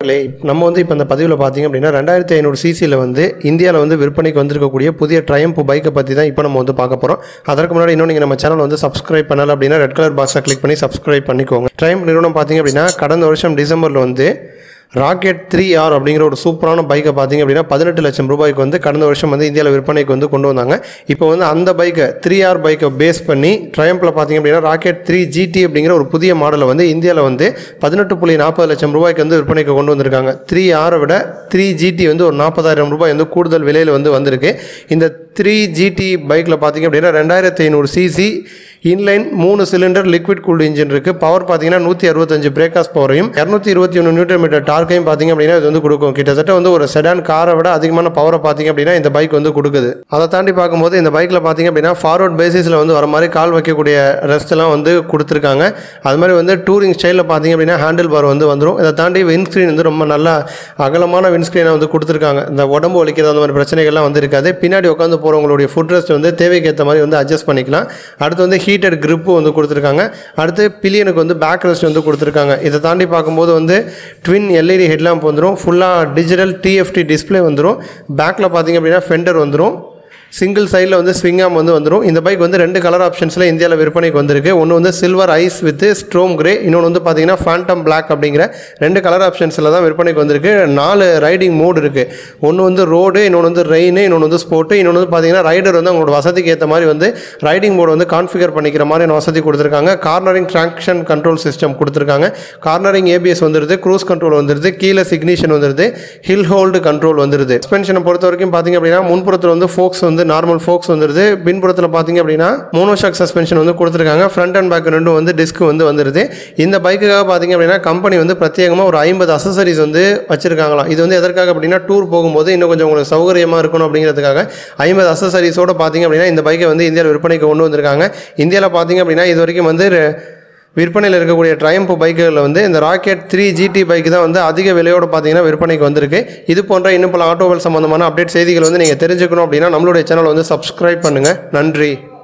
நண்பர்களே நம்ம வந்து இப்போ இந்த பதிவில் பார்த்தீங்க அப்படின்னா ரெண்டாயிரத்தி ஐநூறு சிசியில் வந்து இந்தியாவில் வந்து விற்பனைக்கு வந்திருக்கக்கூடிய புதிய ட்ரையம்ப் பைக்கை பற்றி தான் இப்போ நம்ம வந்து பார்க்க போகிறோம் அதற்கு முன்னாடி இன்னும் நீங்கள் நம்ம சேனல் வந்து சப்ஸ்கிரைப் பண்ணல அப்படின்னா ரெட் கலர் பாக்ஸை கிளிக் பண்ணி சப்ஸ்கிரைப் பண்ணிக்கோங்க ட்ரையம்ப் நிறுவனம் பார்த்தீங்க அப்படின்னா கடந்த வருஷம் டிசம்பரில் வந்து ராக்கெட் த்ரீ ஆர் அப்படிங்கிற ஒரு சூப்பரான பைக்கை பார்த்தீங்க அப்படின்னா பதினெட்டு லட்சம் ரூபாய்க்கு வந்து கடந்த வருஷம் வந்து இந்தியாவில் விற்பனைக்கு வந்து கொண்டு வந்தாங்க இப்போ வந்து அந்த பைக்கை த்ரீ ஆர் பைக்கை பேஸ் பண்ணி ட்ரையம்பில் பார்த்தீங்க அப்படின்னா ராக்கெட் த்ரீ ஜிடி அப்படிங்கிற ஒரு புதிய மாடலை வந்து இந்தியாவில் வந்து பதினெட்டு புள்ளி நாற்பது லட்சம் ரூபாய்க்கு வந்து விற்பனைக்கு கொண்டு வந்திருக்காங்க த்ரீ ஆரை விட த்ரீ ஜிடி வந்து ஒரு நாற்பதாயிரம் ரூபாய் வந்து கூடுதல் விலையில் வந்து வந்திருக்கு இந்த த்ரீ ஜிடி பைக்கில் பார்த்தீங்க அப்படின்னா ரெண்டாயிரத்தி ஐநூறு சிசி இன்லைன் மூணு சிலிண்டர் லிக்விட் கூல்டு இன்ஜின் இருக்குது பவர் பார்த்தீங்கன்னா நூற்றி அறுபத்தஞ்சு பிரேக்காஸ் பவரையும் இரநூத்தி இருபத்தி ஒன்று நியூட்டன் மீட்டர் டார்க்கையும் பார்த்தீங்க அப்படின்னா இது வந்து கொடுக்கும் கிட்டத்தட்ட வந்து ஒரு செடான் காரை விட அதிகமான பவரை பார்த்தீங்க அப்படின்னா இந்த பைக் வந்து கொடுக்குது அதை தாண்டி பார்க்கும்போது இந்த பைக்கில் பார்த்தீங்க அப்படின்னா ஃபார்வர்ட் பேசிஸில் வந்து வர மாதிரி கால் வைக்கக்கூடிய ரெஸ்ட் எல்லாம் வந்து கொடுத்துருக்காங்க அது மாதிரி வந்து டூரிங் ஸ்டைலில் பார்த்தீங்க அப்படின்னா ஹேண்டில் பார் வந்து வந்துடும் இதை தாண்டி விண்ஸ்க்ரீன் வந்து ரொம்ப நல்லா அகலமான விண்ஸ்க்ரீனை வந்து கொடுத்துருக்காங்க இந்த உடம்பு வலிக்கிறது அந்த மாதிரி பிரச்சனைகள்லாம் வந்து இருக்காது பின்னாடி உட்காந்து போகிறவங்களுடைய ஃபுட் ரெஸ்ட் வந்து தேவைக்கு ஏற்ற மாதிரி வந்து அட்ஜஸ்ட் பண்ணிக்கலாம் அடுத்து வந்து ஹீட்டட் grip வந்து கொடுத்துருக்காங்க அடுத்து பில்லியனுக்கு வந்து பேக் ரெஸ்ட் வந்து கொடுத்துருக்காங்க இதை தாண்டி பார்க்கும்போது வந்து ட்வின் எல்இடி ஹெட்லாம்ப் வந்துடும் ஃபுல்லாக டிஜிட்டல் டிஎஃப்டி டிஸ்ப்ளே வந்துடும் பேக்கில் பார்த்தீங்க அப்படின்னா ஃபெண்டர் வந்துடும் சிங்கிள் சைடில் வந்து ஸ்விங் ஆம் வந்து வந்துடும் இந்த பைக் வந்து ரெண்டு கலர் ஆப்ஷன்ஸில் இந்தியாவில் விற்பனைக்கு வந்திருக்கு ஒன்று வந்து silver ice with storm grey இன்னொன்று வந்து பார்த்தீங்கன்னா ஃபேண்டம் பிளாக் அப்படிங்கிற ரெண்டு கலர் ஆப்ஷன்ஸில் தான் விற்பனைக்கு வந்திருக்கு நாலு ரைடிங் மோடு இருக்குது ஒன்று வந்து ரோடு இன்னொன்று வந்து ரெயின் இன்னொன்று வந்து ஸ்போர்ட்டு இன்னொன்று வந்து பார்த்தீங்கன்னா ரைடர் வந்து அவங்களோட வசதிக்கு ஏற்ற மாதிரி வந்து ரைடிங் மோடு வந்து கான்ஃபிகர் பண்ணிக்கிற மாதிரி வசதி கொடுத்துருக்காங்க கார்னரிங் ட்ராக்ஷன் கண்ட்ரோல் சிஸ்டம் கொடுத்துருக்காங்க கார்னரிங் ஏபிஎஸ் வந்துருது க்ரூஸ் கண்ட்ரோல் வந்துருது கீழே சிக்னிஷன் வந்துருது ஹில் ஹோல்டு கண்ட்ரோல் வந்துருது சஸ்பென்ஷனை பொறுத்த வரைக்கும் பார்த்தீங்க அப்படின்னா முன்புறத்தில் வந்து ஃபோக்ஸ் வந்து நார்மல் ஃபோக்ஸ் வந்துருது பின்புறத்தில் பார்த்தீங்க அப்படின்னா மோனோஷாக் சஸ்பென்ஷன் வந்து கொடுத்துருக்காங்க ஃப்ரண்ட் அண்ட் பேக் ரெண்டும் வந்து டிஸ்க் வந்து வந்துருது இந்த பைக்குக்காக பார்த்தீங்க அப்படின்னா கம்பெனி வந்து பிரத்யேகமாக ஒரு ஐம்பது அசசரிஸ் வந்து வச்சிருக்காங்களாம் இது வந்து எதற்காக அப்படின்னா டூர் போகும்போது இன்னும் கொஞ்சம் உங்களுக்கு சௌகரியமாக இருக்கணும் அப்படிங்கிறதுக்காக ஐம்பது அசசரிஸோட பார்த்தீங்க அப்படின்னா இந்த பைக்கை வந்து இந்தியாவில் விற்பனைக்கு கொண்டு வந்திருக்காங்க இந்தியாவில் பார்த்தீங்க அப்படின்னா இது வரைக்கும் வந்து ரெ- விற்பனையில் இருக்கக்கூடிய ட்ரையம்ப் பைக்குகளில் வந்து இந்த ராக்கெட் த்ரீ ஜிடி பைக் தான் வந்து அதிக விலையோடு பார்த்தீங்கன்னா விற்பனைக்கு வந்திருக்கு இது போன்ற இன்னும் பல ஆட்டோமொபைல் சம்பந்தமான அப்டேட் செய்திகள் வந்து நீங்கள் தெரிஞ்சுக்கணும் அப்படின்னா நம்மளுடைய சேனல் வந்து சப்ஸ்கிரைப் பண்ணுங்கள் நன்றி